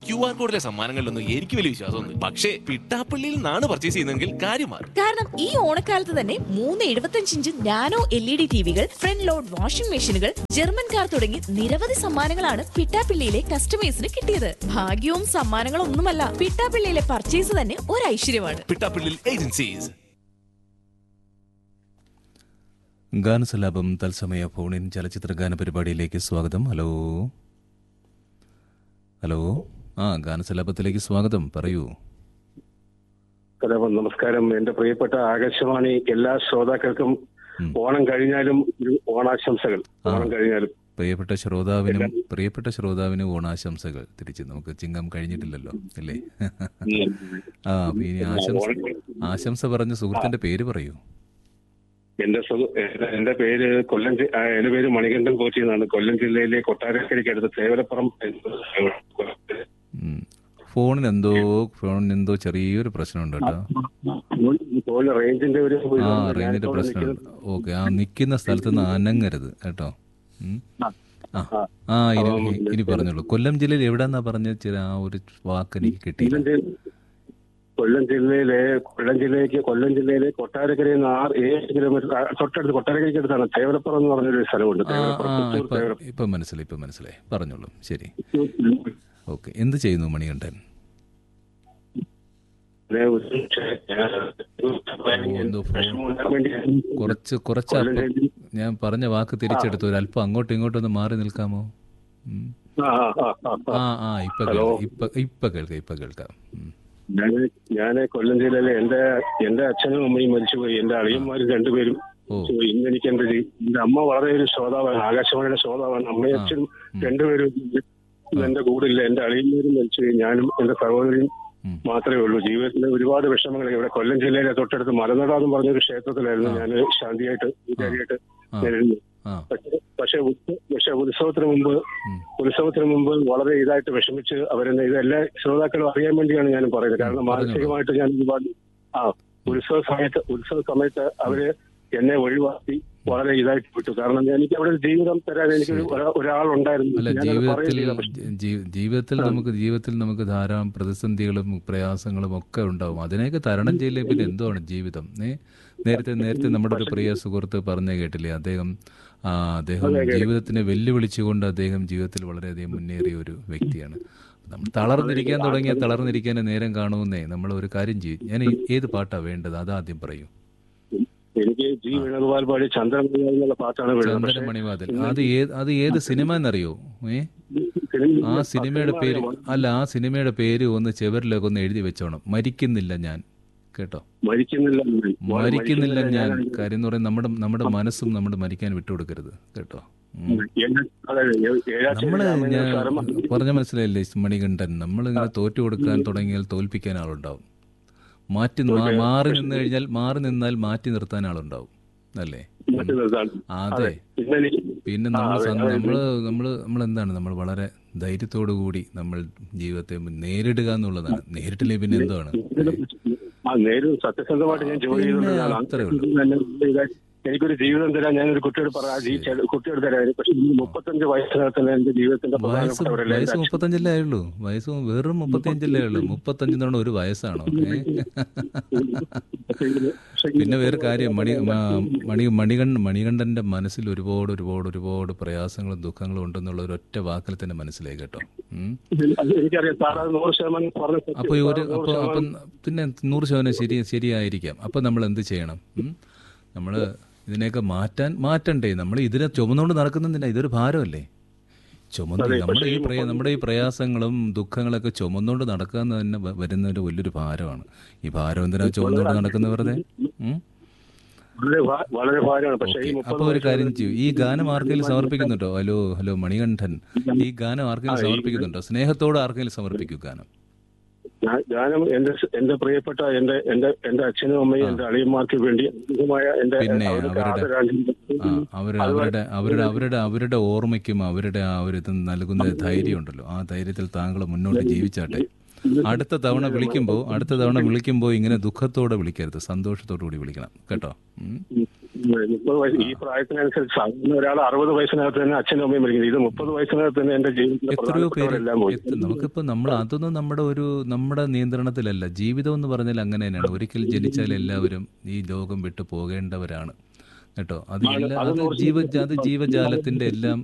Q R കോഡിലെ സമ്മാനങ്ങളിലൊന്നും എനിക്ക് വലിയ വിശ്വാസമൊന്നും പക്ഷേ പിട്ടാപ്പള്ളിയിൽ നിന്നാണ് പർച്ചേസ് ചെയ്യുന്നതെങ്കിൽ കാര്യം മാറും കാരണം ഈ ഓണക്കാലത്ത് തന്നെ മൂന്ന് എഴുപത്തഞ്ച് inch nano L E D ടിവികൾ ഫ്രണ്ട് ലോഡ് വാഷിംഗ് മെഷീനുകൾ ജർമ്മൻ കാർ തുടങ്ങി നിരവധി സമ്മാനങ്ങളാണ് പിട്ടാപ്പിള്ളിയിലെ കസ്റ്റമേഴ്സിന് കിട്ടിയത് ഭാഗ്യവും സമ്മാനങ്ങളും ഒന്നുമല്ല പിട്ടാപ്പിള്ളിയിലെ പർച്ചേസ് തന്നെ ഒരു ഐശ്വര്യമാണ് പിട്ടാപ്പള്ളിയിൽ ഏജൻസീസ് ഗാനസലാപം തത്സമയ ഫോണിൻ ചലച്ചിത്ര ഗാന പരിപാടിയിലേക്ക് സ്വാഗതം ഹലോ ഹലോ ആ ഗാനസലാപത്തിലേക്ക് സ്വാഗതം പറയൂ ഹലോ നമസ്കാരം എന്റെ പ്രിയപ്പെട്ട ആകാശവാണി എല്ലാ ശ്രോതാക്കൾക്കും ഉം. ഓണം കഴിഞ്ഞാലും ഒരു ഓണാശംസകൾ ആ. ഓണം കഴിഞ്ഞാലും പ്രിയപ്പെട്ട ശ്രോതാവിനും പ്രിയപ്പെട്ട ശ്രോതാവിനും ഓണാശംസകൾ തിരിച്ച് നമുക്ക് ചിങ്ങം കഴിഞ്ഞിട്ടില്ലല്ലോ അല്ലേ ആ അപ്പൊ ഇനി ആശംസ ആശംസ പറഞ്ഞ സുഹൃത്തിന്റെ പേര് പറയൂ എന്റെ സുഹൃ- എന്റെ- എന്റെ പേര് കൊല്ലം ജി- ആ, എന്റെ പേര് മണികണ്ഠൻ കോച്ചി എന്നാണ് കൊല്ലം ജില്ലയിലെ കൊട്ടാരക്കരയ്ക്ക് അടുത്ത് തേവലപ്പുറം എന്ന സ്ഥലമുണ്ട്. ഉം. ഫോണിന് എന്തോ ഫോണിന് എന്തോ ചെറിയൊരു പ്രശ്നമുണ്ട് കേട്ടോ ഇപ്പോൾ റേഞ്ചിന്റെ ഒരു ആ ഇതുണ്ട്. റേഞ്ചിന്റെ ഞാനിപ്പോൾ പ്രശ്നമുണ്ട് ഓക്കെ ആ നിൽക്കുന്ന സ്ഥലത്ത് നിന്ന് അനങ്ങരുത് കേട്ടോ ഉം. ആ ആ ഇനി ഇനി പറഞ്ഞോളൂ കൊല്ലം ജില്ലയിൽ എവിടെന്നാ പറഞ്ഞ ചില ആ ഒരു വാക്ക് എനിക്ക് കിട്ടിയില്ല കൊല്ലം ജില്ല- കൊല്ലം ജില്ലയിലെ കൊല്ലം ജില്ലയ്ക്ക് കൊല്ലം ജില്ലയിലെ കൊട്ടാരക്കരയിൽ നിന്ന് ആറ് ഏഴ് കിലോമീറ്റർ ആ, തൊട്ടടുത്ത് കൊട്ടാരക്കരയ്ക്ക് അടുത്താണ് തേവലപ്പുറം എന്ന് പറഞ്ഞൊരു സ്ഥലമുണ്ട് ആ തേവലപ്പുറം ആ പുത്തൂർ ഇപ്പൊ തേവലപ്പുറം ഇപ്പൊ മനസ്സിലായി ഇപ്പൊ മനസ്സിലായി പറഞ്ഞോളൂ ശരി ഓക്കെ എന്ത് ചെയ്യുന്നു മണികണ്ഠൻ പിന്നെ ഒരു ഞാൻ എന്തോ ഫോൺ വിഷമം ഉണ്ടാകാൻ വേണ്ടി കുറച്ച് കുറച്ച് കൊല്ലം അപ്പം ജില്ലയിൽ- ഞാൻ പറഞ്ഞ വാക്ക് തിരിച്ചെടുത്തു ഒരു അല്പം അങ്ങോട്ടും ഇങ്ങോട്ടും ഒന്ന് മാറി നിൽക്കാമോ ഉം. ആ, ആ, ആ, ആ. ആ ആ ഇപ്പൊ ഹലോ. കേൾക്കാം ഇപ്പൊ ഇപ്പൊ കേൾക്കാം ഇപ്പൊ കേൾക്കാം ഉം. ഞാൻ ഞാൻ കൊല്ലം ജില്ലയിലെ എന്റെ എന്റെ അച്ഛനും അമ്മയും മരിച്ചുപോയി എന്റെ അളിയന്മാരും രണ്ടുപേരും ഓ മരിച്ചുപോയി. ഇന്ന് എനിക്ക് എന്റെ ജീ- എന്റെ അമ്മ വളരെ ഒരു ശ്രോതാവാണ് ആകാശവാണിയുടെ ശ്രോതാവാണ് അമ്മയും അച്ഛനും രണ്ടുപേരും ഇന്ന് എന്റെ കൂടില്ല എന്റെ അളിയന്മാരും മരിച്ചുപോയി ഞാനും എന്റെ സഹോദരിയും ഉം. മാത്രമേ ഉള്ളൂ ജീവിതത്തിലെ ഒരുപാട് വിഷമങ്ങൾ ഇവിടെ കൊല്ലം ജില്ലയിലെ തൊട്ടടുത്ത് മലനട എന്ന് പറഞ്ഞൊരു ക്ഷേത്രത്തിലായിരുന്നു ഞാൻ ശാന്തിയായിട്ട് പൂജാരിയായിട്ട് ആ. നേരിടുന്നു ആ പക്ഷേ പക്ഷേ ഉത്സ- പക്ഷേ ഉത്സവത്തിന് മുമ്പ് ഉം. ഉത്സവത്തിന് മുമ്പ് വളരെ ഇതായിട്ട് വിഷമിച്ച് അവരെന്നെ ഇത് എല്ലാ ശ്രോതാക്കളും അറിയാൻ വേണ്ടിയാണ് ഞാൻ പറയുന്നത് കാരണം പറഞ്ഞോളൂ. മാനസികമായിട്ട് ഞാൻ ഒരുപാട് ആ ഉത്സവ സമയത്ത് ഉത്സവ സമയത്ത് അവര് എന്നെ ഒഴിവാക്കി വളരെ ഇതായിട്ട് വിട്ടു കാരണം എനിക്ക് അവിടെ ഒരു ജീവിതം തരാൻ എനിക്ക് ഒരാളുണ്ടായിരുന്നു അല്ല ഞാനത് ജീവിതത്തിൽ പറയുന്നില്ല പക്ഷേ ജീ- ജീവിതത്തിൽ നമുക്ക് ജീവിതത്തിൽ നമുക്ക് ധാരാളം പ്രതിസന്ധികളും പ്രയാസങ്ങളും ഒക്കെ ഉണ്ടാവും അതിനെയൊക്കെ തരണം ചെയ്യില്ലേ പിന്നെ എന്തുവാണ് ജീവിതം ഏ നേരത്തെ നേരത്തെ നമ്മുടെ ഒരു പ്രിയ സുഹൃത്ത് പറഞ്ഞു കേട്ടില്ലേ അദ്ദേഹം ആ അദ്ദേഹം ജീവിതത്തിനെ വെല്ലുവിളിച്ചുകൊണ്ട് അദ്ദേഹം ജീവിതത്തിൽ വളരെയധികം മുന്നേറിയ ഒരു വ്യക്തിയാണ് നമ്മൾ തളർന്നിരിക്കാൻ തുടങ്ങിയാൽ തളർന്നിരിക്കാൻ നേരം കാണുമെന്നേ നമ്മൾ ഒരു കാര്യം ചെയ്യും ഞാൻ ഈ- ഏത് പാട്ടാ വേണ്ടത് അതാദ്യം പറയൂ എനിക്ക് ജി വേണുഗോപാൽ പാടി ചന്ദ്രൻ എന്നുള്ള പാട്ടാണ് വേണ്ടത് പക്ഷേ ചന്ദ്രമണിവാതിൽ അത് ഏത് അത് ഏത് സിനിമ എന്നറിയോ ഏ സിനിമ- ആ സിനിമയുടെ പേര് അല്ല ആ സിനിമയുടെ പേര് ഒന്ന് ചെവരിലൊക്കെ ഒന്ന് എഴുതി വെച്ചോണം മരിക്കുന്നില്ല ഞാൻ കേട്ടോ മരിക്കുന്നില്ല മരിക്കുന്നില്ല ഞാൻ കാര്യം എന്ന് പറയുന്നത് നമ്മുടെ നമ്മുടെ മനസ്സും നമ്മുടെ മരിക്കാൻ വിട്ടുകൊടുക്കരുത് കേട്ടോ ഉം. ഏഴാ- അതെ, ഏ- ഏഴാച്ചേരി നമ്മള് രാമേന്ദ്ര ഞാൻ സാറും പറഞ്ഞ മനസ്സിലായില്ലേ മണികണ്ഠൻ നമ്മളിങ്ങനെ തോറ്റു കൊടുക്കാൻ തുടങ്ങിയാൽ തോൽപ്പിക്കാൻ ആളുണ്ടാവും മാറ്റി മാ- മാറി നിന്ന് കഴിഞ്ഞാൽ മാറി നിന്നാൽ മാറ്റി നിർത്താൻ ആളുണ്ടാവും അല്ലേ മറ്റു നിർത്താൻ. അതെ പിന്നെ എനിക്ക് പിന്നെ നമ്മൾ നമ്മൾ നമ്മൾ നമ്മൾ എന്താണ് നമ്മൾ വളരെ ധൈര്യത്തോടു കൂടി നമ്മൾ ജീവിതത്തെ നേരിടുക എന്നുള്ളതാണ് നേരിട്ടില്ലേ പിന്നെ എന്താണ് ആ നേരിടും സത്യസന്ധമായിട്ട് ഞാൻ ജോലി പിന്നെ ചെയ്തുകൊണ്ടിരുന്ന അത്രേ ഉള്ളൂ. ആളാണ്. എനിക്കൊരു ജീവിതം തരാൻ ഞാനൊരു കുട്ടിയോട് പറയാം ആ ജീ- ചെ- കുട്ടിയോട് തരാം പക്ഷെ ഈ മുപ്പത്തഞ്ച് വയസ്സിനകത്ത് എന്റെ ജീവിതത്തിന്റെ വയസ്സ് പ്രധാനപ്പെട്ടവരെല്ലാം വയസ്സ് മുപ്പത്തഞ്ചല്ലേ ആയുള്ളൂ വയസ്സ് വെറും മുപ്പത്തിയഞ്ചല്ലേ ഉള്ളൂ മുപ്പത്തഞ്ച് എന്ന് പറഞ്ഞാൽ ഒരു വയസ്സാണോ ഏ? പിന്നെ വേറെ കാര്യം മണി മ- മണി മണികണ്ഠ മണികണ്ഠന്റെ മനസ്സിൽ ഒരുപാട് ഒരുപാട് ഒരുപാട് പ്രയാസങ്ങളും ദുഃഖങ്ങളും ഉണ്ടെന്നുള്ള ഒരു ഒറ്റ വാക്കിൽ തന്നെ മനസ്സിലായി കേട്ടോ ഉം. അത് എനിക്കറിയാം സാർ അത് നൂറ് ശതമാനം പറഞ്ഞ സത്യം. അപ്പോൾ ഒരു നൂറ് അപ്പോൾ അപ്പം പിന്നെ നൂറ് ശതമാനം ശരി ശരിയായിരിക്കാം അപ്പം നമ്മൾ എന്ത് ചെയ്യണം നമ്മൾ ഇതിനെയൊക്കെ മാറ്റാൻ മാറ്റണ്ടേ നമ്മൾ ഇതിനെ ചുമന്നുകൊണ്ട് നടക്കുന്നില്ല ഇതൊരു ഭാരമല്ലേ ചുമന്ന് നമ്മുടെ ഈ പ്രയ നമ്മുടെ ഈ പ്രയാസങ്ങളും ദുഃഖങ്ങളൊക്കെ ചുമന്നുകൊണ്ട് നടക്കുക എന്ന് തന്നെ വ- വരുന്ന ഒരു വലിയൊരു ഭാരമാണ് ഈ ഭാരം എന്തിനാ ചുമന്നുകൊണ്ട് നടക്കുന്ന വെറുതെ ഉം? വളരെ ഭാ- വളരെ ഭാരമാണ് പക്ഷേ ഈ ഓക്കെ മുപ്പത് അപ്പൊ ഒരു കാര്യം ചെയ്യൂ ഈ ഗാനം ആർക്കെങ്കിലും സമർപ്പിക്കുന്നുണ്ടോ ഹലോ ഹലോ മണികണ്ഠൻ ഈ ഗാനം ആർക്കെങ്കിലും സമർപ്പിക്കുന്നുണ്ടോ സ്നേഹത്തോടെ ആർക്കെങ്കിലും സമർപ്പിക്കൂ ഗാനം ഞാൻ- ഞാനും എന്റെ സ് എന്റെ പ്രിയപ്പെട്ട എന്റെ എന്റെ എന്റെ അച്ഛനും അമ്മയും എന്റെ അളിയന്മാർക്ക് വേണ്ടി അധികമായ എന്റെ പിന്നെ അവർക്ക് അവരുടെ ആദരാഞ്ജലി ആ അവർ അവരുടെ അവരുടെ അവരുടെ അവരുടെ ഓർമ്മയ്ക്കും അവരുടെ ആ ഒരു ഇത് നൽകുന്ന ധൈര്യം ഉണ്ടല്ലോ ആ ധൈര്യത്തിൽ താങ്കൾ മുന്നോട്ട് ജീവിച്ചാട്ടെ അടുത്ത തവണ വിളിക്കുമ്പോൾ അടുത്ത തവണ വിളിക്കുമ്പോൾ ഇങ്ങനെ ദുഃഖത്തോടെ വിളിക്കരുത് സന്തോഷത്തോടു കൂടി വിളിക്കണം കേട്ടോ ഉം. മുപ്പത് വയസ്സ് ഈ പ്രായത്തിനനുസരിച്ച് സാധാരണ ഒരാൾ അറുപത് വയസ്സിനകത്ത് തന്നെ അച്ഛനും അമ്മയും മരിക്കുന്നത് ഇത് മുപ്പത് വയസ്സിനകത്ത് തന്നെ എന്റെ ജീവിതത്തിലെ എത്രയോ പേര് പ്രധാനപ്പെട്ടവരെല്ലാം പോയി എത്ര- നമുക്കിപ്പോ നമ്മൾ അതൊന്നും നമ്മുടെ ഒരു നമ്മുടെ നിയന്ത്രണത്തിലല്ല ജീവിതം എന്ന് പറഞ്ഞാൽ അങ്ങനെ തന്നെയാണ് ഒരിക്കൽ ജനിച്ചാൽ എല്ലാവരും ഈ ലോകം വിട്ടു പോകേണ്ടവരാണ് കേട്ടോ അത് ആണ്. എല്ലാ അത് അത് നൂറ് ജീവ അത് ജീവജാലത്തിന്റെ എല്ലാം